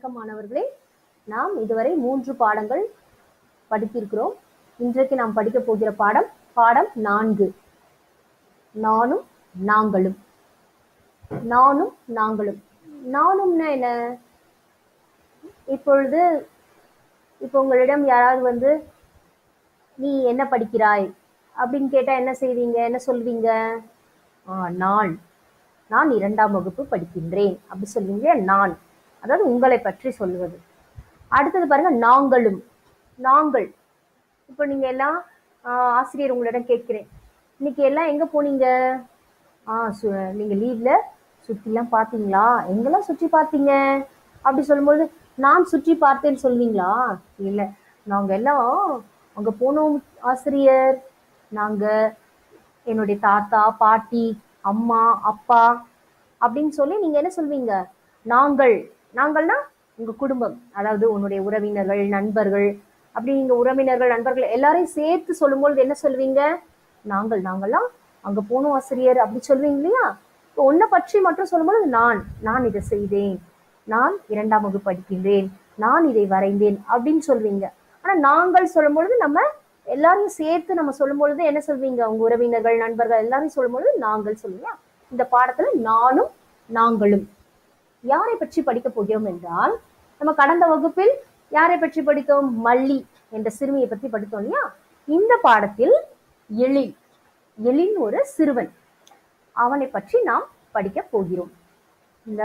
வணக்கம் மாணவர்களே நாம் இதுவரை மூன்று பாடங்கள் படித்திருக்கிறோம் இன்றைக்கு நாம் படிக்க போகிற பாடம் பாடம் நான்கு நானும் நாங்களும் நானும் நாங்களும் நானும்னா என்ன இப்பொழுது இப்போ உங்களிடம் யாராவது வந்து நீ என்ன படிக்கிறாய் அப்படின்னு கேட்டா என்ன செய்வீங்க என்ன சொல்வீங்க ஆ நான் நான் இரண்டாம் வகுப்பு படிக்கின்றேன் அப்படி சொல்வீங்க நான் அதாவது உங்களை பற்றி சொல்லுவது அடுத்தது பாருங்க நாங்களும் நாங்கள் இப்போ நீங்க எல்லாம் ஆ, ஆசிரியர் உங்களிடம் கேட்கிறேன் இன்னைக்கு எல்லாம் எங்க போனீங்க ஆ சு நீங்க லீவ்ல சுற்றிலாம் பார்த்தீங்களா எங்கெல்லாம் சுற்றி பார்த்தீங்க அப்படி சொல்லும்போது நான் சுற்றி பார்த்தேன்னு சொல்வீங்களா இல்லை நாங்க எல்லாம் அங்க போனோம் ஆசிரியர் நாங்க என்னுடைய தாத்தா பாட்டி அம்மா அப்பா அப்படின்னு சொல்லி நீங்க என்ன சொல்வீங்க நாங்கள் நாங்கள்னா உங்க குடும்பம் அதாவது உன்னுடைய உறவினர்கள் நண்பர்கள் அப்படி நீங்க உறவினர்கள் நண்பர்கள் எல்லாரையும் சேர்த்து சொல்லும்போது என்ன சொல்வீங்க நாங்கள் நாங்கள்லாம் அங்க போனோம் ஆசிரியர் அப்படி சொல்வீங்க இல்லையா இப்போ உன்னை பற்றி மட்டும் சொல்லும்போது நான் நான் இதை செய்தேன் நான் இரண்டாம் வகுப்பு படிக்கின்றேன் நான் இதை வரைந்தேன் அப்படின்னு சொல்வீங்க ஆனா நாங்கள் சொல்லும்பொழுது நம்ம எல்லாரையும் சேர்த்து நம்ம சொல்லும்பொழுது என்ன சொல்வீங்க உங்க உறவினர்கள் நண்பர்கள் எல்லாரையும் சொல்லும்பொழுது நாங்கள் சொல்லுவீங்க இந்த பாடத்துல நானும் நாங்களும் யாரை பற்றி படிக்க போகிறோம் என்றால் நம்ம கடந்த வகுப்பில் யாரை பற்றி படித்தோம் மல்லி என்ற சிறுமியை பற்றி படித்தோம் இல்லையா இந்த பாடத்தில் எழில் எழில் ஒரு சிறுவன் அவனை பற்றி நாம் படிக்க போகிறோம் இந்த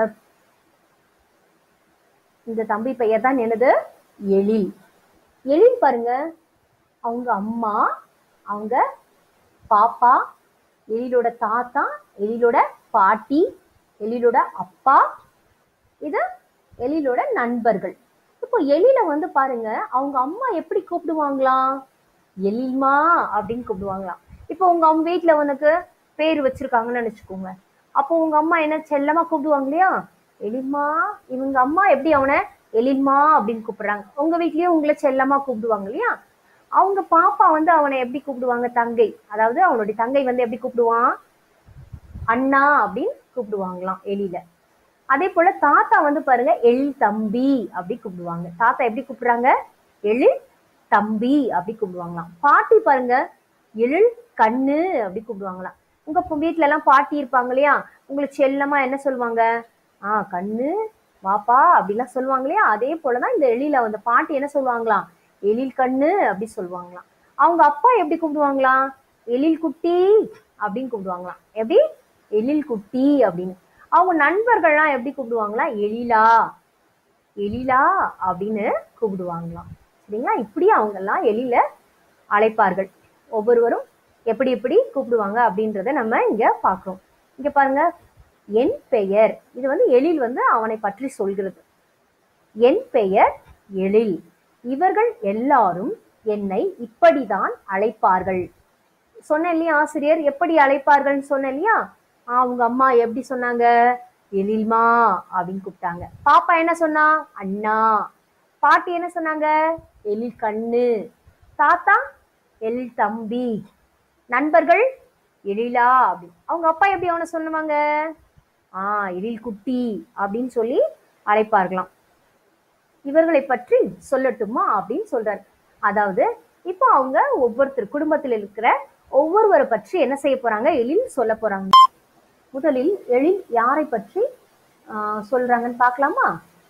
இந்த தம்பி பெயர் தான் என்னது எழில் எழில் பாருங்க அவங்க அம்மா அவங்க பாப்பா எழிலோட தாத்தா எழிலோட பாட்டி எழிலோட அப்பா இது எழிலோட நண்பர்கள் இப்போ எழில வந்து பாருங்க அவங்க அம்மா எப்படி கூப்பிடுவாங்களாம் எழில்மா அப்படின்னு கூப்பிடுவாங்களாம் இப்போ உங்க அம்மா வீட்ல உனக்கு பேர் வச்சிருக்காங்கன்னு நினைச்சுக்கோங்க அப்போ உங்க அம்மா என்ன செல்லமா கூப்பிடுவாங்க இல்லையா எழில்மா இவங்க அம்மா எப்படி அவனை எழில்மா அப்படின்னு கூப்பிடுறாங்க உங்க வீட்லயும் உங்களை செல்லமா கூப்பிடுவாங்க இல்லையா அவங்க பாப்பா வந்து அவனை எப்படி கூப்பிடுவாங்க தங்கை அதாவது அவனுடைய தங்கை வந்து எப்படி கூப்பிடுவான் அண்ணா அப்படின்னு கூப்பிடுவாங்களாம் எழில அதே போல தாத்தா வந்து பாருங்க எழில் தம்பி அப்படி கூப்பிடுவாங்க தாத்தா எப்படி கூப்பிடுறாங்க எழில் தம்பி அப்படி கூப்பிடுவாங்களாம் பாட்டி பாருங்க எழில் கண்ணு அப்படி கூப்பிடுவாங்களாம் உங்க பொ- வீட்ல எல்லாம் பாட்டி இருப்பாங்க இல்லையா உங்களுக்கு செல்லமா என்ன சொல்லுவாங்க ஆ கண்ணு வாப்பா அப்படிலாம் சொல்லுவாங்க இல்லையா அதே போலதான் இந்த எழில வந்து பாட்டி என்ன சொல்லுவாங்களாம் எழில் கண்ணு அப்படி சொல்லுவாங்களாம் அவங்க அப்பா எப்படி கூப்பிடுவாங்களாம் எழில் குட்டி அப்படின்னு கூப்பிடுவாங்களாம் எப்படி எழில் குட்டி அப்படின்னு அவங்க நண்பர்கள்லாம் எப்படி கூப்பிடுவாங்களா எழிலா எழிலா அப்படின்னு கூப்பிடுவாங்களாம் சரிங்களா இப்படி அவங்கெல்லாம் எழில அழைப்பார்கள் ஒவ்வொருவரும் எப்படி எப்படி கூப்பிடுவாங்க அப்படின்றத நம்ம இங்க பார்க்கிறோம் இங்க பாருங்க என் பெயர் இது வந்து எழில் வந்து அவனை பற்றி சொல்கிறது என் பெயர் எழில் இவர்கள் எல்லாரும் என்னை இப்படிதான் அழைப்பார்கள் சொன்னேன் இல்லையா ஆசிரியர் எப்படி அழைப்பார்கள்னு சொன்னேன் இல்லையா ஆ, அவங்க அம்மா எப்படி சொன்னாங்க எழில்மா அப்படின்னு கூப்பிட்டாங்க பாப்பா என்ன சொன்னா அண்ணா பாட்டி என்ன சொன்னாங்க எழில் கண்ணு தாத்தா எழில் தம்பி நண்பர்கள் எழிலா அப்படி அவங்க அப்பா எப்படி அவனை சொல்லுவாங்க ஆ எழில் குட்டி அப்படின்னு சொல்லி அழைப்பார்களாம் இவர்களை பற்றி சொல்லட்டுமா அப்படின்னு சொல்றாரு அதாவது இப்போ அவங்க ஒவ்வொருத்தர் குடும்பத்தில் இருக்கிற ஒவ்வொருவரை பற்றி என்ன செய்ய போறாங்க எழில் சொல்ல போறாங்க முதலில் எழில் யாரை பற்றி ஆஹ், சொல்றாங்கன்னு பார்க்கலாமா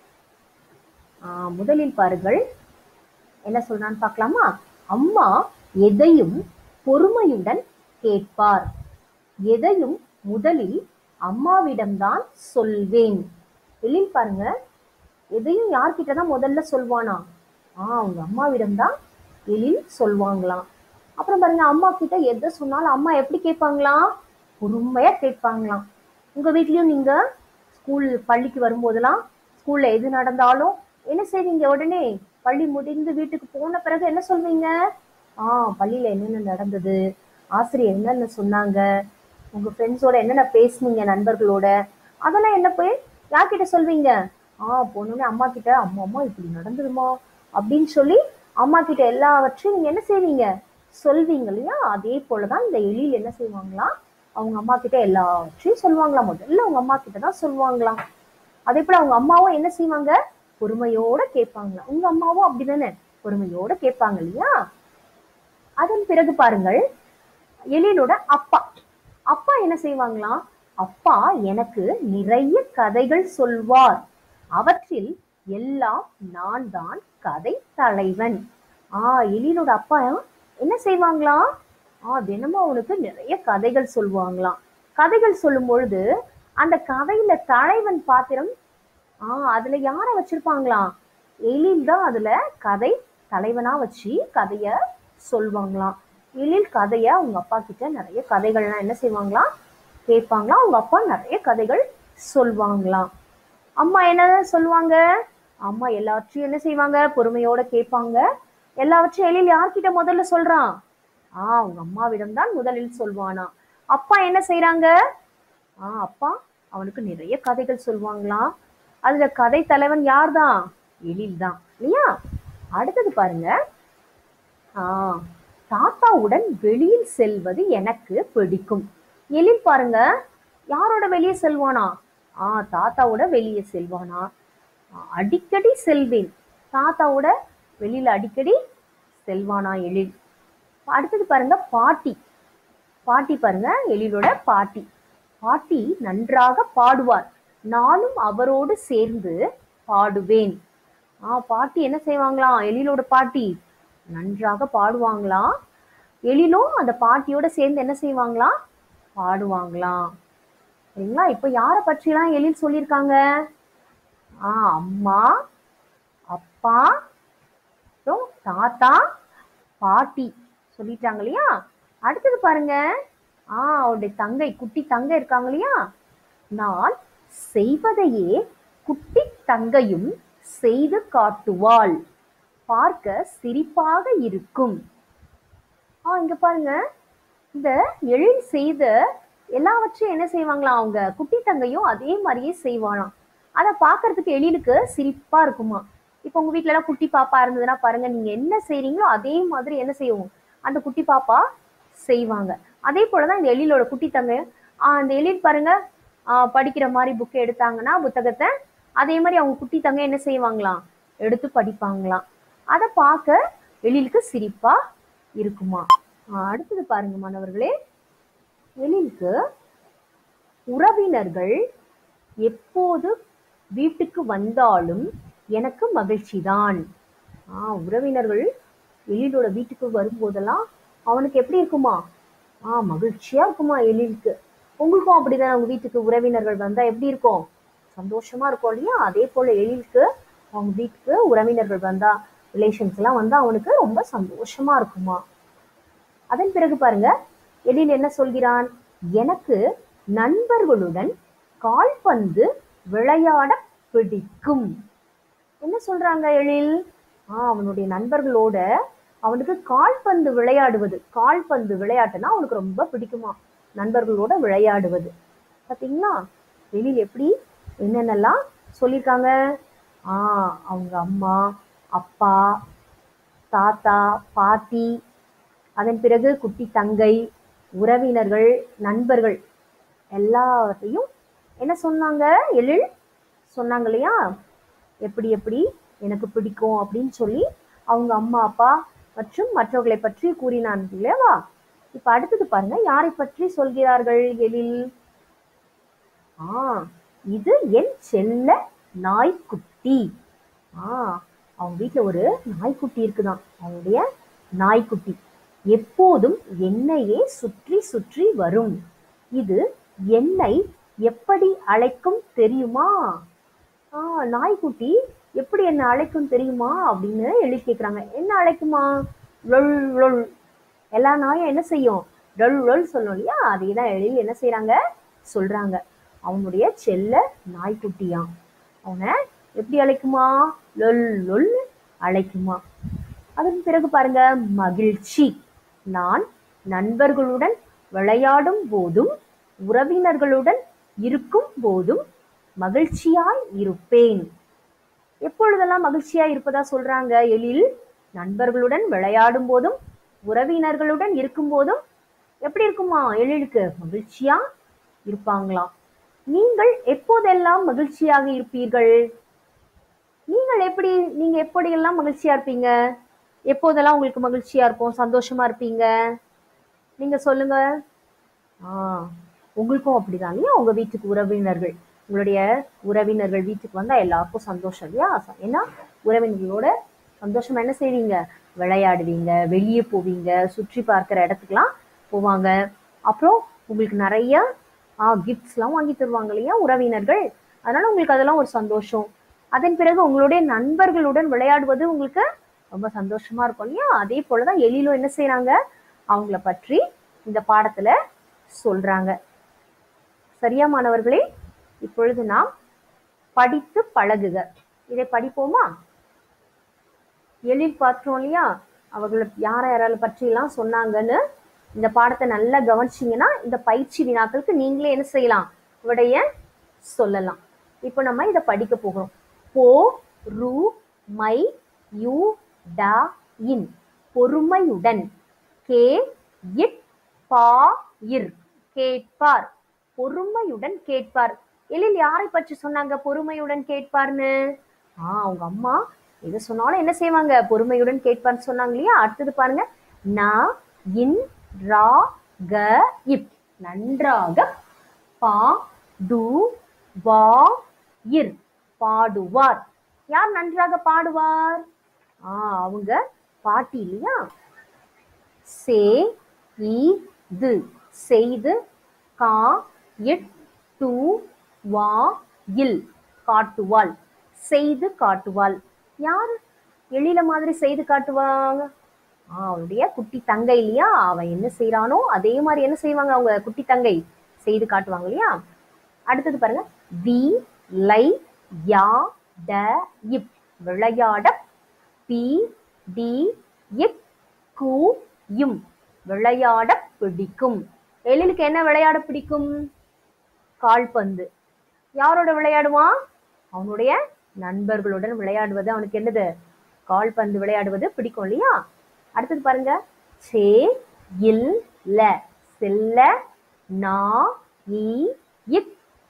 ஆஹ், முதலில் பாருங்கள் என்ன சொல்றான்னு பார்க்கலாமா அம்மா எதையும் பொறுமையுடன் கேட்பார் எதையும் முதலில் அம்மாவிடம்தான் சொல்வேன் எழில் பாருங்க எதையும் யார்கிட்ட தான் முதல்ல சொல்வானா ஆ அவங்க அம்மாவிடம் தான் எழில் சொல்வாங்களாம் அப்புறம் பாருங்க அம்மா கிட்ட எதை சொன்னாலும் அம்மா எப்படி கேட்பாங்களாம் பொறுமையா கேட்பாங்களாம் உங்க வீட்லயும் நீங்க ஸ்கூல் பள்ளிக்கு வரும்போதெல்லாம் ஸ்கூல்ல எது நடந்தாலும் என்ன செய்வீங்க உடனே பள்ளி முடிந்து வீட்டுக்கு போன பிறகு என்ன சொல்வீங்க ஆ பள்ளியில என்னென்ன நடந்தது ஆசிரியர் என்னென்ன சொன்னாங்க உங்க ஃப்ரெண்ட்ஸோட என்னென்ன பேசுனீங்க நண்பர்களோட அதெல்லாம் என்ன போய் யார்கிட்ட சொல்வீங்க ஆ போனோடனே அம்மா கிட்ட அம்மா அம்மா இப்படி நடந்துருமா அப்படின்னு சொல்லி அம்மா கிட்ட எல்லாவற்றையும் நீங்க என்ன செய்வீங்க சொல்வீங்க இல்லையா அதே போலதான் இந்த எழில் என்ன செய்வாங்களாம் அவங்க அம்மா கிட்ட எல்லாவற்றையும் சொல்லுவாங்களாம் முதல்ல அவங்க அம்மா கிட்ட தான் சொல்லுவாங்களாம் அதே போல அவங்க அம்மாவும் என்ன செய்வாங்க பொறுமையோட கேட்பாங்களாம் உங்க அம்மாவும் அப்படிதானே பொறுமையோட கேட்பாங்க இல்லையா அதன் பிறகு பாருங்கள் எழிலோட அப்பா அப்பா என்ன செய்வாங்களாம் அப்பா எனக்கு நிறைய கதைகள் சொல்வார் அவற்றில் எல்லாம் நான் தான் கதை தலைவன் ஆ எழிலோட அப்பா என்ன செய்வாங்களாம் ஆ தினமும் அவனுக்கு நிறைய கதைகள் சொல்லுவாங்களாம் கதைகள் சொல்லும் பொழுது அந்த கதையில தலைவன் பாத்திரம் ஆ அதுல யார வச்சிருப்பாங்களாம் எழில் தான் அதுல கதை தலைவனா வச்சு கதைய சொல்லுவாங்களாம் எழில் கதைய அவங்க அப்பா கிட்ட நிறைய கதைகள்லாம் என்ன செய்வாங்களாம் கேட்பாங்களாம் அவங்க அப்பா நிறைய கதைகள் சொல்லுவாங்களாம் அம்மா என்ன சொல்லுவாங்க அம்மா எல்லாவற்றையும் என்ன செய்வாங்க பொறுமையோட கேட்பாங்க எல்லாவற்றையும் எழில் யார்கிட்ட முதல்ல சொல்றான் ஆ அவங்க அம்மாவிடம் தான் முதலில் சொல்வானா அப்பா என்ன செய்றாங்க ஆ அப்பா அவனுக்கு நிறைய கதைகள் சொல்லுவாங்களாம் அதுல கதை தலைவன் யார் தான் எழில் தான் இல்லையா அடுத்தது பாருங்க ஆ தாத்தாவுடன் வெளியில் செல்வது எனக்கு பிடிக்கும் எழில் பாருங்க யாரோட வெளியே செல்வானா ஆ தாத்தாவோட வெளியே செல்வானா ஆ, அடிக்கடி செல்வேன் தாத்தாவோட வெளியில அடிக்கடி செல்வானா எழில் அடுத்தது பாருங்க பாட்டி பாட்டி பாருங்க எழிலோட பாட்டி பாட்டி நன்றாக பாடுவார் நானும் அவரோடு சேர்ந்து பாடுவேன் ஆ பாட்டி என்ன செய்வாங்களாம் எழிலோட பாட்டி நன்றாக பாடுவாங்களாம் எழிலும் அந்த பாட்டியோட சேர்ந்து என்ன செய்வாங்களாம் பாடுவாங்களாம் சரிங்களா இப்போ யாரை பற்றிலாம் எழில் சொல்லியிருக்காங்க ஆ அம்மா அப்பா அப்புறம் தாத்தா பாட்டி சொல்லிட்டாங்க இல்லையா அடுத்தது பாருங்க ஆ அவருடைய தங்கை குட்டி தங்கை இருக்காங்க இல்லையா நான் செய்வதையே குட்டி தங்கையும் செய்து காட்டுவாள் பார்க்க சிரிப்பாக இருக்கும் ஆ இங்க பாருங்க இந்த எழில் செய்த எல்லாவற்றையும் என்ன செய்வாங்களாம் அவங்க குட்டி தங்கையும் அதே மாதிரியே செய்வாளாம் அதை பார்க்கறதுக்கு எழிலுக்கு சிரிப்பா இருக்குமா இப்போ உங்க வீட்ல எல்லாம் குட்டி பாப்பா இருந்ததுன்னா பாருங்க நீங்க என்ன செய்றீங்களோ அதே மாதிரி என்ன செய்வோம் அந்த குட்டி பாப்பா செய்வாங்க அதே போலதான் இந்த எழிலோட குட்டி தங்கை ஆஹ் அந்த எழில் பாருங்க ஆஹ் படிக்கிற மாதிரி புக்கை எடுத்தாங்கன்னா புத்தகத்தை அதே மாதிரி அவங்க குட்டி தங்கை என்ன செய்வாங்களாம் எடுத்து படிப்பாங்களாம் அதை பார்க்க எழிலுக்கு சிரிப்பா இருக்குமா ஆஹ் அடுத்தது பாருங்க மாணவர்களே எழிலுக்கு உறவினர்கள் எப்போது வீட்டுக்கு வந்தாலும் எனக்கு மகிழ்ச்சிதான் ஆ உறவினர்கள் எழிலோட வீட்டுக்கு வரும்போதெல்லாம் அவனுக்கு எப்படி இருக்குமா ஆ மகிழ்ச்சியா இருக்குமா எழிலுக்கு உங்களுக்கும் அப்படிதான் அவங்க வீட்டுக்கு உறவினர்கள் வந்தா எப்படி இருக்கும் சந்தோஷமா இருக்கும் இல்லையா அதே போல எழிலுக்கு அவங்க வீட்டுக்கு உறவினர்கள் வந்தா ரிலேஷன்ஸ் எல்லாம் வந்தா அவனுக்கு ரொம்ப சந்தோஷமா இருக்குமா அதன் பிறகு பாருங்க எழில் என்ன சொல்கிறான் எனக்கு நண்பர்களுடன் கால்பந்து விளையாட பிடிக்கும் என்ன சொல்றாங்க எழில் ஆ அவனுடைய நண்பர்களோட அவனுக்கு கால்பந்து விளையாடுவது கால்பந்து விளையாட்டுனா அவனுக்கு ரொம்ப பிடிக்குமா நண்பர்களோட விளையாடுவது பாத்தீங்களா எழில் எப்படி என்னென்னலாம் சொல்லியிருக்காங்க ஆ அவங்க அம்மா அப்பா தாத்தா பாட்டி அதன் பிறகு குட்டி தங்கை உறவினர்கள் நண்பர்கள் எல்லாத்தையும் என்ன சொன்னாங்க எழில் சொன்னாங்க இல்லையா எப்படி எப்படி எனக்கு பிடிக்கும் அப்படின்னு சொல்லி அவங்க அம்மா அப்பா மற்றும் மற்றவர்களை பற்றி கூறினான் இல்லையாவா இப்ப அடுத்தது பாருங்க யாரை பற்றி சொல்கிறார்கள் எழில் ஆ இது என் செல்ல நாய்க்குட்டி ஆ அவங்க வீட்ல ஒரு நாய்க்குட்டி இருக்குதாம் அவங்களுடைய நாய்க்குட்டி எப்போதும் என்னையே சுற்றி சுற்றி வரும் இது என்னை எப்படி அழைக்கும் தெரியுமா ஆ நாய்க்குட்டி எப்படி என்ன அழைக்கும் தெரியுமா அப்படின்னு எழுதி கேட்குறாங்க என்ன அழைக்குமா லொல் லொல் எல்லா நாயும் என்ன செய்யும் லொல் லொல் சொல்லும் இல்லையா அதே தான் எழுதி என்ன செய்றாங்க சொல்றாங்க அவனுடைய செல்ல நாய்க்குட்டியாம் அவனை எப்படி அழைக்குமா லொல் லொல் அழைக்குமா அதன் பிறகு பாருங்க மகிழ்ச்சி நான் நண்பர்களுடன் விளையாடும் போதும் உறவினர்களுடன் இருக்கும் போதும் மகிழ்ச்சியாய் இருப்பேன் எப்பொழுதெல்லாம் மகிழ்ச்சியாய் இருப்பதா சொல்றாங்க எழில் நண்பர்களுடன் விளையாடும் போதும் உறவினர்களுடன் இருக்கும் போதும் எப்படி இருக்குமா எழிலுக்கு மகிழ்ச்சியா இருப்பாங்களாம் நீங்கள் எப்போதெல்லாம் மகிழ்ச்சியாக இருப்பீர்கள் நீங்கள் எப்படி நீங்க எப்படியெல்லாம் மகிழ்ச்சியா இருப்பீங்க எப்போதெல்லாம் உங்களுக்கு மகிழ்ச்சியா இருக்கும் சந்தோஷமா இருப்பீங்க நீங்க சொல்லுங்க ஆ உங்களுக்கும் அப்படிதான் இல்லையா உங்க வீட்டுக்கு உறவினர்கள் உங்களுடைய உறவினர்கள் வீட்டுக்கு வந்தா எல்லாருக்கும் சந்தோஷம் இல்லையா ச- ஏன்னா உறவினர்களோட சந்தோஷமா என்ன செய்வீங்க விளையாடுவீங்க வெளியே போவீங்க சுற்றி பார்க்கிற இடத்துக்குலாம் போவாங்க அப்புறம் உங்களுக்கு நிறைய ஆ கிஃப்ட்ஸ்லாம் வாங்கி தருவாங்க இல்லையா உறவினர்கள் அதனால உங்களுக்கு அதெல்லாம் ஒரு சந்தோஷம் அதன் பிறகு உங்களுடைய நண்பர்களுடன் விளையாடுவது உங்களுக்கு ரொம்ப சந்தோஷமா இருக்கும் இல்லையா அதே போலதான் எழிலும் என்ன செய்றாங்க அவங்கள பற்றி இந்த பாடத்துல சொல்றாங்க சரியா மாணவர்களே இப்பொழுது நாம் படித்து பழகுக இதை படிப்போமா எழில் பார்த்தோம் இல்லையா அவர்களை யார யாரால பற்றி எல்லாம் சொன்னாங்கன்னு இந்த பாடத்தை நல்லா கவனிச்சீங்கன்னா இந்த பயிற்சி வினாக்களுக்கு நீங்களே என்ன செய்யலாம் விடைய சொல்லலாம் இப்போ நம்ம இதை படிக்க போகிறோம் போ ரு மை யு ட இன் பொறுமையுடன் கே இட் பா இர் கேட்பார் பொறுமையுடன் கேட்பார் எழில் யாரை பற்றி சொன்னாங்க பொறுமையுடன் கேட்பார்னு ஆ அவங்க அம்மா எது சொன்னாலும் என்ன செய்வாங்க பொறுமையுடன் கேட்பார்னு சொன்னாங்க இல்லையா அடுத்தது பாருங்க நா இன் ரா க இப் நன்றாக பா டு வா இர் பாடுவார் யார் நன்றாக பாடுவார் ஆ அவங்க பாட்டி இல்லையா சே இது செய்து கா இட் டு வா இல் காட்டுவாள் செய்து காட்டுவாள் யார் எழில மாதிரி செய்து காட்டுவாங்க ஆ, அவளுடைய குட்டி தங்கை இல்லையா அவன் என்ன செய்றானோ அதே மாதிரி என்ன செய்வாங்க அவங்க குட்டி தங்கை செய்து காட்டுவாங்க இல்லையா அடுத்தது பாருங்க வி லை யா ட இப் விளையாட பி டி இக் கு இம் விளையாட பிடிக்கும் எழிலுக்கு என்ன விளையாட பிடிக்கும் கால்பந்து யாரோட விளையாடுவான் அவனுடைய நண்பர்களுடன் விளையாடுவது அவனுக்கு என்னது கால்பந்து விளையாடுவது பிடிக்கும் இல்லையா அடுத்தது பாருங்க சே இல் ல செல்ல நா இ இக்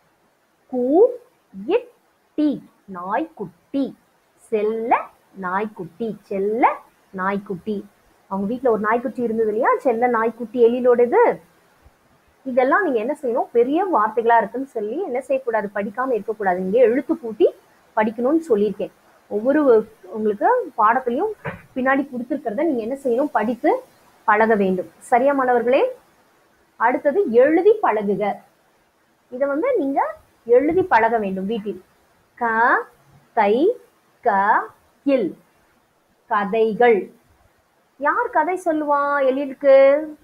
கு இட் டி நாய்க்குட்டி செல்ல நாய்க்குட்டி செல்ல நாய்க்குட்டி அவங்க வீட்ல ஒரு நாய்க்குட்டி இருந்தது இல்லையா செல்ல நாய்க்குட்டி எழிலோடது இதெல்லாம் நீங்க என்ன செய்யணும் பெரிய வார்த்தைகளா இருக்குன்னு சொல்லி என்ன செய்யக்கூடாது படிக்காம இருக்கக்கூடாது இங்கே எழுத்து கூட்டி படிக்கணும்னு சொல்லியிருக்கேன் ஒவ்வொரு உங்களுக்கு பாடத்திலையும் பின்னாடி கொடுத்துருக்கிறத நீங்க என்ன செய்யணும் படித்து பழக வேண்டும் சரியா மாணவர்களே அடுத்தது எழுதி பழகுக இதை வந்து நீங்க எழுதி பழக வேண்டும் வீட்டில் க தை க இல் கதைகள் யார் கதை சொல்லுவா எழிலுக்கு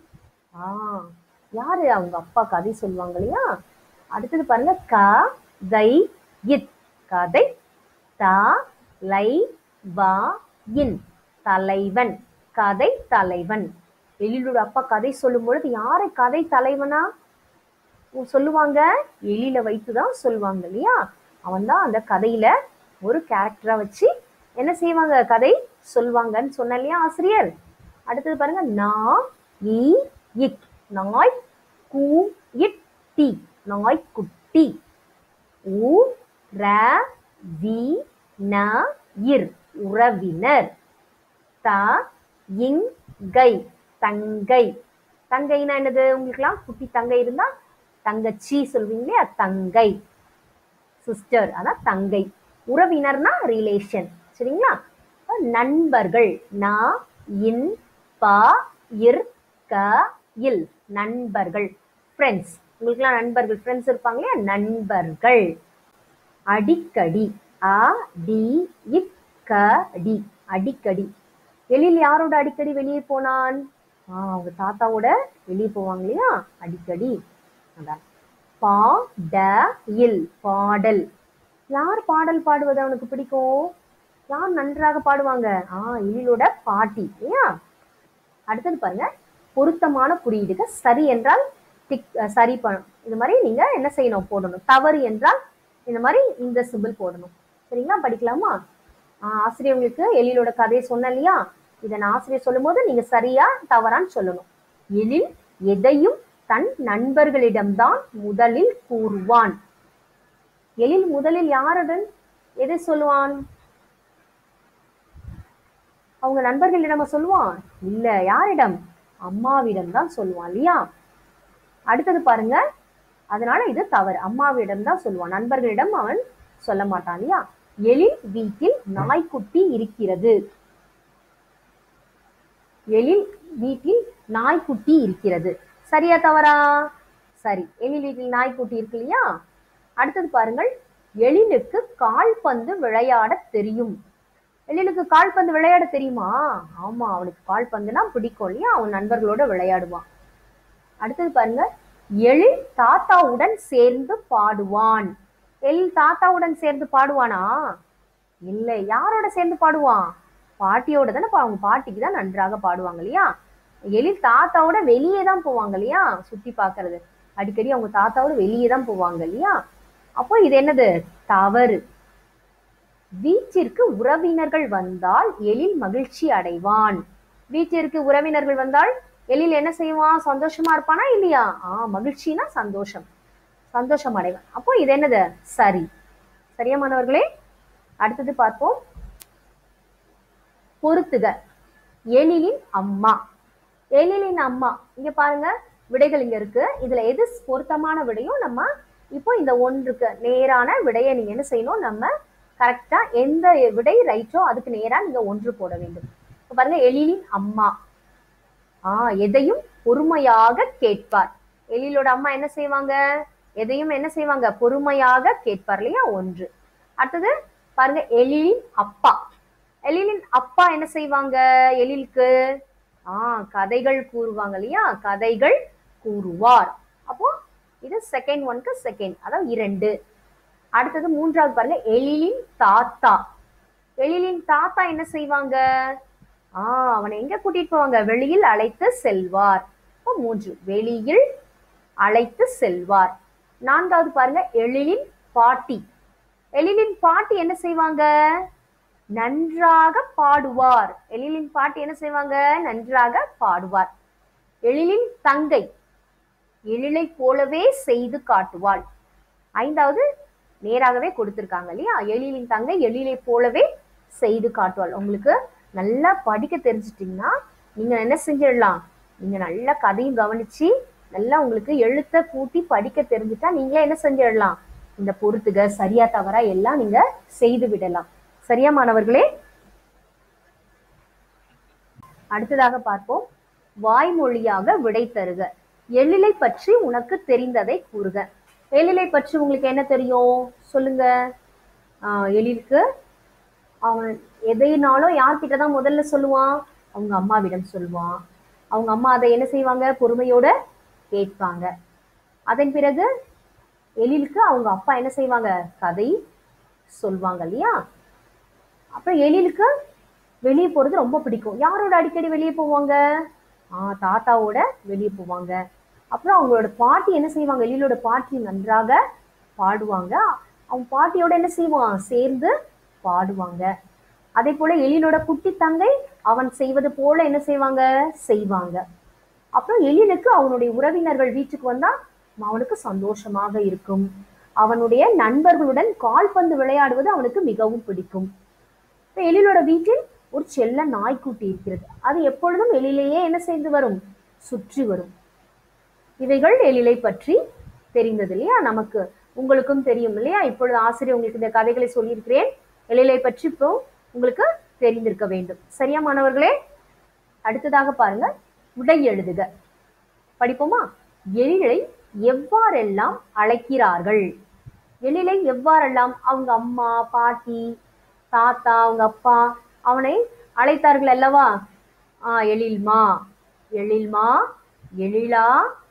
ஆ யாரு அவங்க அப்பா கதை சொல்லுவாங்க இல்லையா அடுத்தது பாருங்க க தை இத் கதை த லை வா இன் தலைவன் கதை தலைவன் எழிலோட அப்பா கதை சொல்லும் பொழுது யாரை கதை தலைவனா உம் சொல்லுவாங்க எழில வைத்துதான் சொல்லுவாங்க இல்லையா அவன் தான் அந்த கதையில ஒரு கேரக்டரா வச்சு என்ன செய்வாங்க கதை சொல்லுவாங்கன்னு சொன்ன இல்லையா ஆசிரியர் அடுத்தது பாருங்க நா இ இக் நாய் கூ இட் டி நாய்க்குட்டி உ ர வி ந இர் உறவினர் த இங் கை தங்கை தங்கைனா என்னது உங்களுக்குலாம் குட்டி தங்கை இருந்தா தங்கச்சி சொல்வீங்க இல்லையா தங்கை சிஸ்டர் அதான் தங்கை உறவினர்னா ரிலேஷன் சரிங்களா அப்ப நண்பர்கள் நா இன் ப இர் க இல் நண்பர்கள் ஃப்ரெண்ட்ஸ் உங்களுக்குலாம் நண்பர்கள் ஃப்ரெண்ட்ஸ் இருப்பாங்க இல்லையா நண்பர்கள் அடிக்கடி அ டி இக் க டி அடிக்கடி எழில் யாரோட அடிக்கடி வெளியே போனான் ஆ, அவங்க தாத்தாவோட வெளியே போவாங்க இல்லையா அடிக்கடி அதான் பா ட இல் பாடல் யார் பாடல் பாடுவது அவனுக்கு பிடிக்கும் யார் நன்றாக பாடுவாங்க ஆ எழிலோட பாட்டி இல்லையா அடுத்தது பாருங்க பொருத்தமான குறியீடுக சரி என்றால் டிக் அஹ் சரி பண்ணணும் இது மாதிரி நீங்க என்ன செய்யணும் போடணும் தவறு என்றால் இந்த மாதிரி இந்த சிம்பிள் போடணும் சரிங்களா படிக்கலாமா ஆஹ் ஆசிரியர் உங்களுக்கு எழிலோட கதையை சொன்னேன் இல்லையா இதை நான் ஆசிரியர் சொல்லும்போது நீங்க சரியா தவறான்னு சொல்லணும் எழில் எதையும் தன் நண்பர்களிடம்தான் முதலில் கூறுவான் எழில் முதலில் யாருடன் எதை சொல்லுவான் அவங்க நண்பர்களிடம் சொல்லுவான் இல்ல யாரிடம் அம்மாவிடம் தான் சொல்லுவான் இல்லையா அடுத்தது பாருங்க அதனால இது தவறு அம்மாவிடம் தான் சொல்லுவான் நண்பர்களிடம் அவன் சொல்ல மாட்டான் இல்லையா எழில் வீட்டில் நாய்க்குட்டி இருக்கிறது எழில் வீட்டில் நாய்க்குட்டி இருக்கிறது சரியா தவறா சரி எழில் வீட்டில் நாய்க்குட்டி இருக்கு இல்லையா அடுத்தது பாருங்கள் எழிலுக்கு கால்பந்து விளையாட தெரியும் எழிலுக்கு கால்பந்து விளையாட தெரியுமா ஆமா அவனுக்கு கால்பந்துனா பிடிக்கும் இல்லையா அவன் நண்பர்களோட விளையாடுவான் அடுத்தது பாருங்க எழில் தாத்தாவுடன் சேர்ந்து பாடுவான் எழில் தாத்தாவுடன் சேர்ந்து பாடுவானா இல்லை யாரோட சேர்ந்து பாடுவான் பாட்டியோட தானே பா- அவங்க பாட்டிக்கு தான் நன்றாக பாடுவாங்க இல்லையா எழில் தாத்தாவோட வெளியே தான் போவாங்க இல்லையா சுத்தி பார்க்கிறது அடிக்கடி அவங்க தாத்தாவோட வெளியே தான் போவாங்க இல்லையா அப்போ இது என்னது தவறு வீட்டிற்கு உறவினர்கள் வந்தால் எழில் மகிழ்ச்சி அடைவான் வீட்டிற்கு உறவினர்கள் வந்தால் எழில் என்ன செய்வான் சந்தோஷமா இருப்பானா இல்லையா ஆ மகிழ்ச்சினா சந்தோஷம் சந்தோஷம் அடைவான் அப்போ இது என்னது சரி சரியா மாணவர்களே அடுத்தது பார்ப்போம் பொறுத்துக எழிலின் அம்மா எழிலின் அம்மா இங்க பாருங்க விடைகள் இங்க இருக்கு இதுல எது பொருத்தமான விடையோ நம்ம இப்போ இந்த ஒன்றுக்கு நேரான விடையை நீங்க என்ன செய்யணும் நம்ம கரெக்டா எந்த விடை ரைட்டோ அதுக்கு நேரா நீங்க ஒன்று போட வேண்டும் இப்ப பாருங்க எழிலின் அம்மா ஆ எதையும் பொறுமையாக கேட்பார் எழிலோட அம்மா என்ன செய்வாங்க எதையும் என்ன செய்வாங்க பொறுமையாக கேட்பார் இல்லையா ஒன்று அடுத்தது பாருங்க எழிலின் அப்பா எழிலின் அப்பா என்ன செய்வாங்க எழிலுக்கு ஆ கதைகள் கூறுவாங்க இல்லையா கதைகள் கூறுவார் அப்போ இது செகண்ட் ஒன்க்கு செகண்ட் அதாவது இரண்டு அடுத்தது மூன்றாவது பாருங்க எழிலின் தாத்தா எழிலின் தாத்தா என்ன செய்வாங்க ஆ அவனை எங்க கூட்டிட்டு போவாங்க வெளியில் அழைத்து செல்வார் அப்போ மூன்று வெளியில் அழைத்து செல்வார் நான்காவது பாருங்க எழிலின் பாட்டி எழிலின் பாட்டி என்ன செய்வாங்க நன்றாக பாடுவார் எழிலின் பாட்டி என்ன செய்வாங்க நன்றாக பாடுவார் எழிலின் தங்கை எழிலை போலவே செய்து காட்டுவாள் ஐந்தாவது நேராகவே கொடுத்திருக்காங்க இல்லையா எழிலின் தங்கை எழிலை போலவே செய்து காட்டுவாள் உங்களுக்கு நல்லா படிக்க தெரிஞ்சிட்டிங்கன்னா நீங்க என்ன செஞ்சிடலாம் நீங்க நல்லா கதையும் கவனிச்சு நல்லா உங்களுக்கு எழுத்த கூட்டி படிக்க தெரிஞ்சுட்டா நீங்களே என்ன செஞ்சிடலாம் இந்த பொறுத்துக சரியா தவறா எல்லாம் நீங்க செய்து விடலாம் சரியா மாணவர்களே அடுத்ததாக பார்ப்போம் வாய்மொழியாக விடை தருக எழிலை பற்றி உனக்கு தெரிந்ததை கூறுக எழிலை பற்றி உங்களுக்கு என்ன தெரியும் சொல்லுங்க ஆஹ் எழிலுக்கு அவன் எதைனாலும் யார்கிட்ட தான் முதல்ல சொல்லுவான் அவங்க அம்மாவிடம் சொல்லுவான் அவங்க அம்மா அதை என்ன செய்வாங்க பொறுமையோட கேட்பாங்க அதன் பிறகு எழிலுக்கு அவங்க அப்பா என்ன செய்வாங்க கதை சொல்வாங்க இல்லையா அப்புறம் எழிலுக்கு வெளியே போறது ரொம்ப பிடிக்கும் யாரோட அடிக்கடி வெளியே போவாங்க ஆ தாத்தாவோட வெளியே போவாங்க அப்புறம் அவங்களோட பாட்டி என்ன செய்வாங்க எழிலோட பாட்டி நன்றாக பாடுவாங்க அவங்க பாட்டியோட என்ன செய்வான் சேர்ந்து பாடுவாங்க அதே போல எழிலோட குட்டி தங்கை அவன் செய்வது போல என்ன செய்வாங்க செய்வாங்க அப்புறம் எழிலுக்கு அவனுடைய உறவினர்கள் வீட்டுக்கு வந்தா அவனுக்கு சந்தோஷமாக இருக்கும் அவனுடைய நண்பர்களுடன் கால்பந்து விளையாடுவது அவனுக்கு மிகவும் பிடிக்கும் இப்ப எழிலோட வீட்டில் ஒரு செல்ல நாய்க்குட்டி இருக்கிறது அது எப்பொழுதும் எழிலையே என்ன செய்து வரும் சுற்றி வரும் இவைகள் எழிலை பற்றி தெரிந்தது இல்லையா நமக்கு உங்களுக்கும் தெரியும் இல்லையா இப்பொழுது ஆசிரியர் உங்களுக்கு இந்த கதைகளை சொல்லியிருக்கிறேன் எழிலை பற்றி இப்போ உங்களுக்கு தெரிந்திருக்க வேண்டும் சரியா மாணவர்களே அடுத்ததாக பாருங்க விடை எழுதுக படிப்போமா எழிலை எவ்வாறெல்லாம் அழைக்கிறார்கள் எழிலை எவ்வாறெல்லாம் அவங்க அம்மா பாட்டி தாத்தா அவங்க அப்பா அவனை அழைத்தார்கள் அல்லவா ஆ எழில்மா எழில்மா எழிலா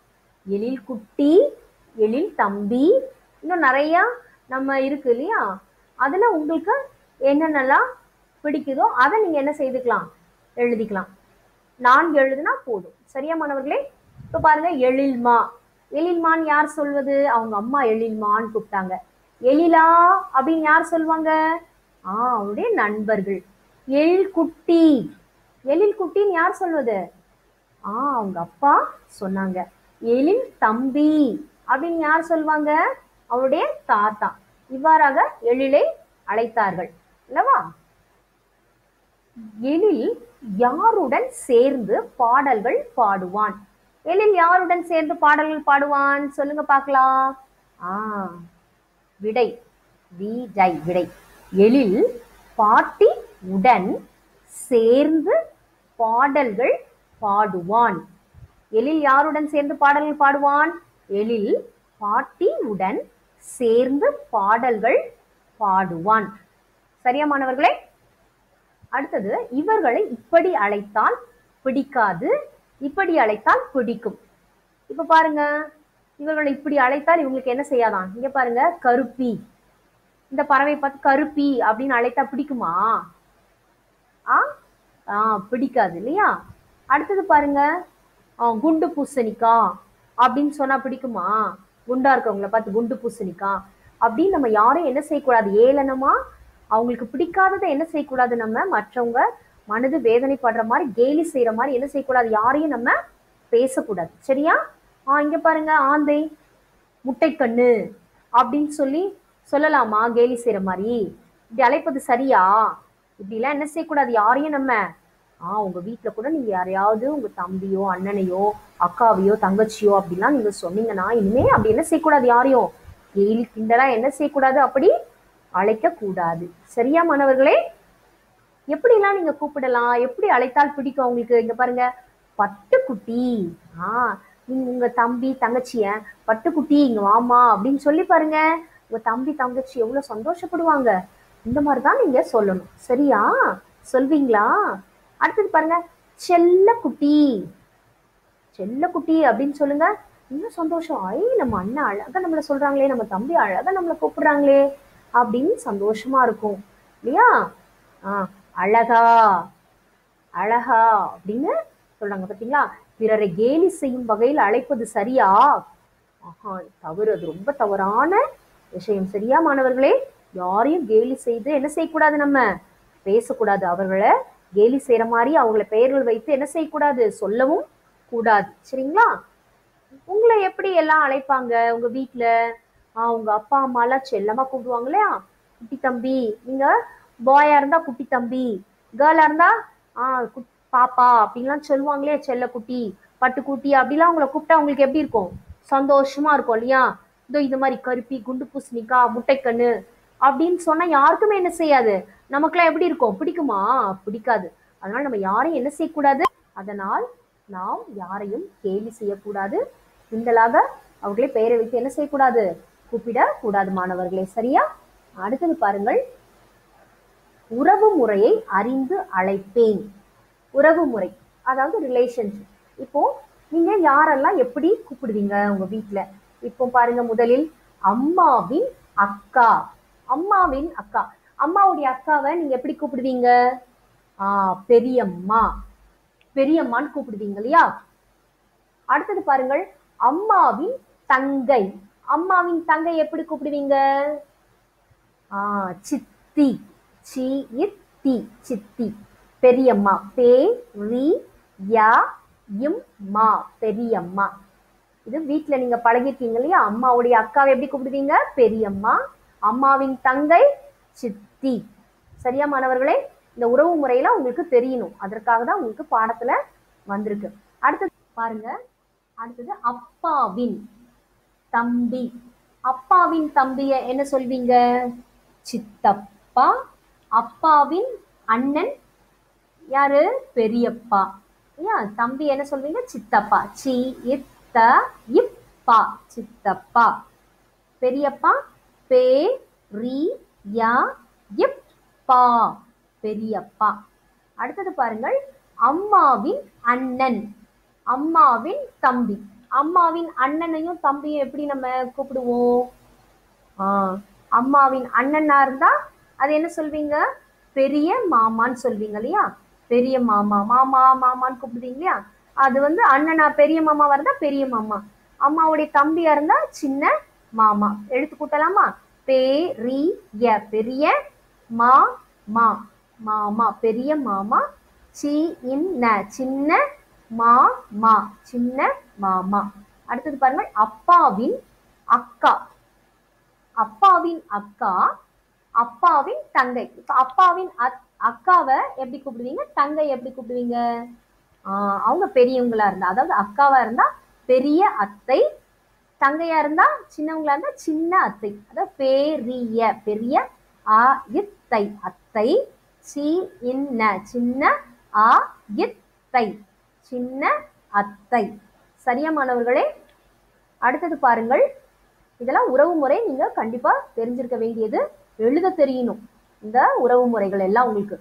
எழில் குட்டி எழில் தம்பி இன்னும் நிறைய நம்ம இருக்கு இல்லையா அதுல உங்களுக்கு என்னென்னலாம் பிடிக்குதோ அதை நீங்க என்ன செய்துக்கலாம் எழுதிக்கலாம் நான்கு எழுதுனா போதும் சரியா மாணவர்களே இப்ப பாருங்க எழில்மா எழில்மான் யார் சொல்வது அவங்க அம்மா எழில்மான்னு கூப்பிட்டாங்க எழிலா அப்படின்னு யார் சொல்லுவாங்க ஆ அவருடைய நண்பர்கள் எழில் குட்டி எழில் குட்டின்னு யார் சொல்வது ஆ அவங்க அப்பா சொன்னாங்க எழில் தம்பி அப்படின்னு யார் சொல்வாங்க அவருடைய தாத்தா இவ்வாறாக எழிலை அழைத்தார்கள் அல்லவா எழில் யாருடன் சேர்ந்து பாடல்கள் பாடுவான் எழில் யாருடன் சேர்ந்து பாடல்கள் பாடுவான் சொல்லுங்க பார்க்கலாம் ஆ விடை விடை விடை எழில் பாட்டி உடன் சேர்ந்து பாடல்கள் பாடுவான் எழில் யாருடன் சேர்ந்து பாடல்கள் பாடுவான் எழில் பாட்டி உடன் சேர்ந்து பாடல்கள் பாடுவான் சரியா மாணவர்களே அடுத்தது இவர்களை இப்படி அழைத்தால் பிடிக்காது இப்படி அழைத்தால் பிடிக்கும் இப்ப பாருங்க இவர்களை இப்படி அழைத்தால் இவங்களுக்கு என்ன செய்யாதான் இங்க பாருங்க கருப்பி இந்த பறவை பார்த்து கருப்பி அப்படின்னு அழைத்தா பிடிக்குமா ஆ ஆ பிடிக்காது இல்லையா அடுத்தது பாருங்க ஆ, குண்டு பூசணிக்கா அப்படின்னு சொன்னா பிடிக்குமா குண்டா இருக்கவங்கள பார்த்து குண்டு பூசணிக்கா அப்படின்னு நம்ம யாரும் என்ன செய்யக்கூடாது ஏளனமா அவங்களுக்கு பிடிக்காததை என்ன செய்யக்கூடாது நம்ம மற்றவங்க மனது வேதனைப்படுற மாதிரி கேலி செய்யற மாதிரி என்ன செய்யக்கூடாது யாரையும் நம்ம பேசக்கூடாது சரியா ஆ இங்க பாருங்க ஆந்தை முட்டைக்கண்ணு அப்படின்னு சொல்லி சொல்லலாமா கேலி செய்யற மாதிரி இப்படி அழைப்பது சரியா இப்படிலாம் என்ன செய்யக்கூடாது யாரையும் நம்ம ஆ உங்க வீட்ல கூட நீங்க யாரையாவது உங்க தம்பியோ அண்ணனையோ அக்காவையோ தங்கச்சியோ அப்படிலாம் நீங்க சொன்னீங்கன்னா இனிமே அப்படி என்ன செய்யக்கூடாது யாரையும் கேலி கிண்டலா என்ன செய்யக்கூடாது அப்படி அழைக்க கூடாது சரியா மாணவர்களே எப்படிலாம் நீங்க கூப்பிடலாம் எப்படி அழைத்தால் பிடிக்கும் உங்களுக்கு இங்க பாருங்க பட்டுக்குட்டி ஆ நீங்க உங்க தம்பி தங்கச்சிய பட்டுக்குட்டி இங்க வாமா அப்படின்னு சொல்லி பாருங்க உங்க தம்பி தங்கச்சி எவ்வளவு சந்தோஷப்படுவாங்க இந்த மாதிரி தான் நீங்க சொல்லணும் சரியா சொல்வீங்களா அடுத்தது பாருங்க செல்லக்குட்டி செல்லக்குட்டி அப்படின்னு சொல்லுங்க இன்னும் சந்தோஷம் ஐ நம்ம அண்ணன் அழகா நம்மள சொல்றாங்களே நம்ம தம்பி அழகா நம்மள கூப்பிடுறாங்களே அப்படின்னு சந்தோஷமா இருக்கும் இல்லையா ஆ அழகா அழகா அப்படின்னு சொல்றாங்க பாத்தீங்களா பிறரை கேலி செய்யும் வகையில் அழைப்பது சரியா ஆஹா தவறு அது ரொம்ப தவறான விஷயம் சரியா மாணவர்களே யாரையும் கேலி செய்து என்ன செய்யக்கூடாது நம்ம பேசக்கூடாது அவர்களை கேலி செய்யற மாதிரி அவங்கள பெயர்கள் வைத்து என்ன செய்யக்கூடாது சொல்லவும் கூடாது சரிங்களா உங்களை எப்படி எல்லாம் அழைப்பாங்க உங்க வீட்ல ஆஹ் உங்க அப்பா அம்மா எல்லாம் செல்லமா கூப்பிடுவாங்க இல்லையா குட்டி தம்பி நீங்க பாயா இருந்தா குட்டி தம்பி கேர்ளா இருந்தா ஆஹ் குட்- பாப்பா அப்படின்லாம் சொல்லுவாங்களே செல்ல குட்டி பட்டுக்குட்டி அப்படிலாம் உங்களை கூப்பிட்டா உங்களுக்கு எப்படி இருக்கும் சந்தோஷமா இருக்கும் இல்லையா இதோ இது மாதிரி கருப்பி குண்டு பூசணிக்கா முட்டைக்கண்ணு அப்படின்னு சொன்னா யாருக்குமே என்ன செய்யாது நமக்குலாம் எப்படி இருக்கும் பிடிக்குமா பிடிக்காது அதனால நம்ம யாரையும் என்ன செய்யக்கூடாது அதனால் நாம் யாரையும் கேலி செய்யக்கூடாது கிண்டலாக அவர்களே பெயரை வைத்து என்ன செய்யக்கூடாது கூப்பிட கூடாது மாணவர்களே சரியா அடுத்தது பாருங்கள் உறவு முறையை அறிந்து அழைப்பேன் உறவு முறை அதாவது ரிலேஷன்ஷிப் இப்போ நீங்க யாரெல்லாம் எப்படி கூப்பிடுவீங்க உங்க வீட்ல இப்போ பாருங்க முதலில் அம்மாவின் அக்கா அம்மாவின் அக்கா அம்மாவுடைய அக்காவை நீங்க எப்படி கூப்பிடுவீங்க ஆ பெரியம்மா பெரியம்மான்னு கூப்பிடுவீங்க இல்லையா அடுத்தது பாருங்கள் அம்மாவின் தங்கை அம்மாவின் தங்கை எப்படி கூப்பிடுவீங்க ஆ சித்தி சி தி சித்தி பெரியம்மா பே ரி யா இம் மா பெரியம்மா இது வீட்ல நீங்க பழகிருக்கீங்க இல்லையா அம்மாவுடைய அக்காவை எப்படி கூப்பிடுவீங்க பெரியம்மா அம்மாவின் தங்கை சித்தி சரியா மாணவர்களே இந்த உறவு முறையில உங்களுக்கு தெரியணும் அதற்காக தான் உங்களுக்கு பாடத்துல வந்திருக்கு அடுத்தது பாருங்க அடுத்தது அப்பாவின் தம்பி அப்பாவின் தம்பிய என்ன சொல்வீங்க சித்தப்பா அப்பாவின் அண்ணன் யாரு பெரியப்பா ஐயா தம்பி என்ன சொல்வீங்க சித்தப்பா சி இத்த இப்பா சித்தப்பா பெரியப்பா பே ரி யா இப் பா பெரியப்பா அடுத்தது பாருங்கள் அம்மாவின் அண்ணன் அம்மாவின் தம்பி அம்மாவின் அண்ணனையும் தம்பியும் எப்படி நம்ம கூப்பிடுவோம் ஆ, அம்மாவின் அண்ணனா இருந்தா அது என்ன சொல்வீங்க பெரிய மாமான்னு சொல்வீங்க இல்லையா பெரிய மாமா மாமா மாமான்னு கூப்பிடுவீங்க இல்லையா அது வந்து அண்ணனா பெரிய மாமாவா இருந்தா பெரிய மாமா அம்மாவுடைய தம்பியா இருந்தா சின்ன மாமா எழுத்து கூட்டலாமா பெரிய பெரிய மா மா மாமா பெரிய மாமா சி இன்ன சின்ன மா மா சின்ன மாமா அடுத்தது பாருங்கள் அப்பாவின் அக்கா அப்பாவின் அக்கா அப்பாவின் தங்கை இப்ப அப்பாவின் அத்- அக்காவை எப்படி கூப்பிடுவீங்க தங்கை எப்படி கூப்பிடுவீங்க ஆஹ் அவங்க பெரியவங்களா இருந்தா அதாவது அக்காவா இருந்தா பெரிய அத்தை தங்கையா இருந்தா சின்னவங்களா இருந்தா சின்ன அத்தை அதாவது பெரிய பெரிய ஆ இத்தை அத்தை சி இன்ன சின்ன ஆ இத்தை சின்ன அத்தை சரியா மாணவர்களே அடுத்தது பாருங்கள் இதெல்லாம் உறவு முறை நீங்க கண்டிப்பா தெரிஞ்சிருக்க வேண்டியது எழுத தெரியணும் இந்த உறவு முறைகள் எல்லாம் உங்களுக்கு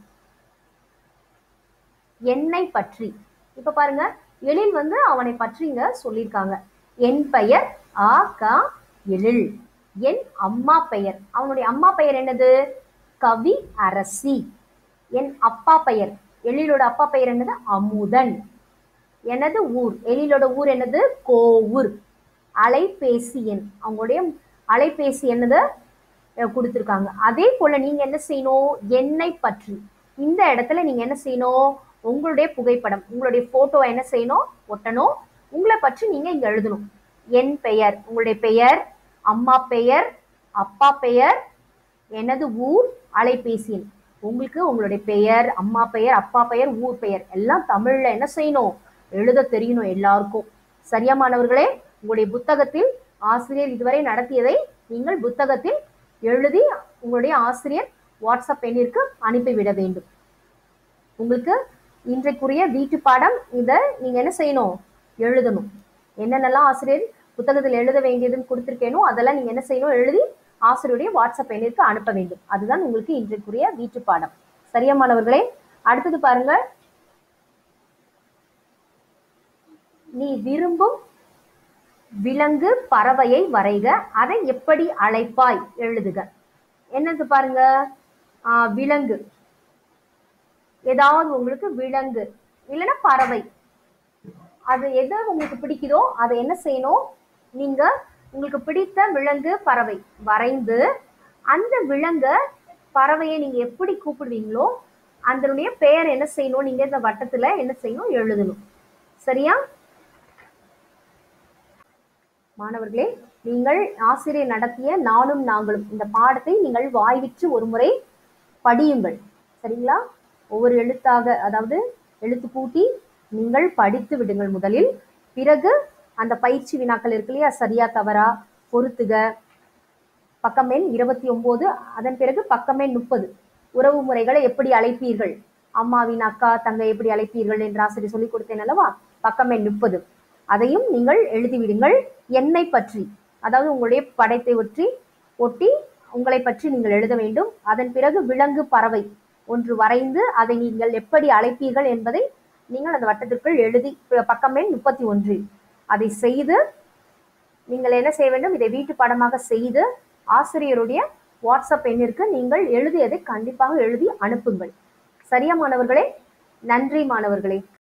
என்னை பற்றி இப்ப பாருங்க எழில் வந்து அவனை பற்றி இங்க சொல்லியிருக்காங்க என் பெயர் ஆ கா எழில் என் அம்மா பெயர் அவனுடைய அம்மா பெயர் என்னது கவி அரசி என் அப்பா பெயர் எழிலோட அப்பா பெயர் என்னது அமுதன் எனது ஊர் எழிலோட ஊர் என்னது கோவூர் அலைபேசி எண் அவங்களுடைய அலைபேசி என்னது அஹ் கொடுத்திருக்காங்க அதே போல நீங்க என்ன செய்யணும் என்னை பற்றி இந்த இடத்துல நீங்க என்ன செய்யணும் உங்களுடைய புகைப்படம் உங்களுடைய போட்டோ என்ன செய்யணும் ஒட்டணும் உங்களை பற்றி நீங்க இங்க எழுதணும் என் பெயர் உங்களுடைய பெயர் அம்மா பெயர் அப்பா பெயர் எனது ஊர் அலைபேசி எண் உங்களுக்கு உங்களுடைய பெயர் அம்மா பெயர் அப்பா பெயர் ஊர் பெயர் எல்லாம் தமிழ்ல என்ன செய்யணும் எழுத தெரியணும் எல்லாருக்கும் சரியா மாணவர்களே உங்களுடைய புத்தகத்தில் ஆசிரியர் இதுவரை நடத்தியதை நீங்கள் புத்தகத்தில் எழுதி உங்களுடைய ஆசிரியர் வாட்ஸ்அப் எண்ணிற்கு அனுப்பிவிட வேண்டும் உங்களுக்கு இன்றைக்குரிய வீட்டு பாடம் இதை நீங்க என்ன செய்யணும் எழுதணும் என்னென்னலாம் ஆசிரியர் புத்தகத்தில் எழுத வேண்டியதுன்னு கொடுத்துருக்கேனோ அதெல்லாம் நீங்க என்ன செய்யணும் எழுதி ஆசிரியருடைய வாட்ஸ்அப் எண்ணிற்கு அனுப்ப வேண்டும் அதுதான் உங்களுக்கு இன்றைக்குரிய வீட்டு பாடம் சரியா மாணவர்களே அடுத்தது பாருங்க நீ விரும்பும் விலங்கு பறவையை வரைக அதை எப்படி அழைப்பாய் எழுதுக என்னது பாருங்க ஆஹ் விலங்கு ஏதாவது உங்களுக்கு விலங்கு இல்லைன்னா பறவை அது எது உங்களுக்கு பிடிக்குதோ அதை என்ன செய்யணும் நீங்க உங்களுக்கு பிடித்த விலங்கு பறவை வரைந்து அந்த விலங்க பறவையை நீங்க எப்படி கூப்பிடுவீங்களோ அதனுடைய பெயர் என்ன செய்யணும் நீங்க இந்த வட்டத்துல என்ன செய்யணும் எழுதணும் சரியா மாணவர்களே நீங்கள் ஆசிரியர் நடத்திய நானும் நாங்களும் இந்த பாடத்தை நீங்கள் வாய்விற்று ஒரு முறை படியுங்கள் சரிங்களா ஒவ்வொரு எழுத்தாக அதாவது எழுத்து கூட்டி நீங்கள் படித்து விடுங்கள் முதலில் பிறகு அந்த பயிற்சி வினாக்கள் இருக்கு இல்லையா சரியா தவறா பொறுத்துக பக்கம் எண் இருபத்தி ஒன்பது அதன் பிறகு பக்கம் எண் முப்பது உறவு முறைகளை எப்படி அழைப்பீர்கள் அம்மாவின் அக்கா தங்கை எப்படி அழைப்பீர்கள் என்று ஆசிரியர் சொல்லிக் கொடுத்தேன் அல்லவா பக்கம் எண் முப்பது அதையும் நீங்கள் எழுதிவிடுங்கள் என்னை பற்றி அதாவது உங்களுடைய படைத்தை ஒற்றி ஒட்டி உங்களை பற்றி நீங்கள் எழுத வேண்டும் அதன் பிறகு விலங்கு பறவை ஒன்று வரைந்து அதை நீங்கள் எப்படி அழைப்பீர்கள் என்பதை நீங்கள் அந்த வட்டத்திற்குள் எழுதி பக்கம் எண் முப்பத்தி ஒன்றில் அதை செய்து நீங்கள் என்ன செய்ய வேண்டும் இதை வீட்டு பாடமாக செய்து ஆசிரியருடைய வாட்ஸ்அப் எண்ணிற்கு நீங்கள் எழுதியதை கண்டிப்பாக எழுதி அனுப்புங்கள் சரியா மாணவர்களே நன்றி மாணவர்களே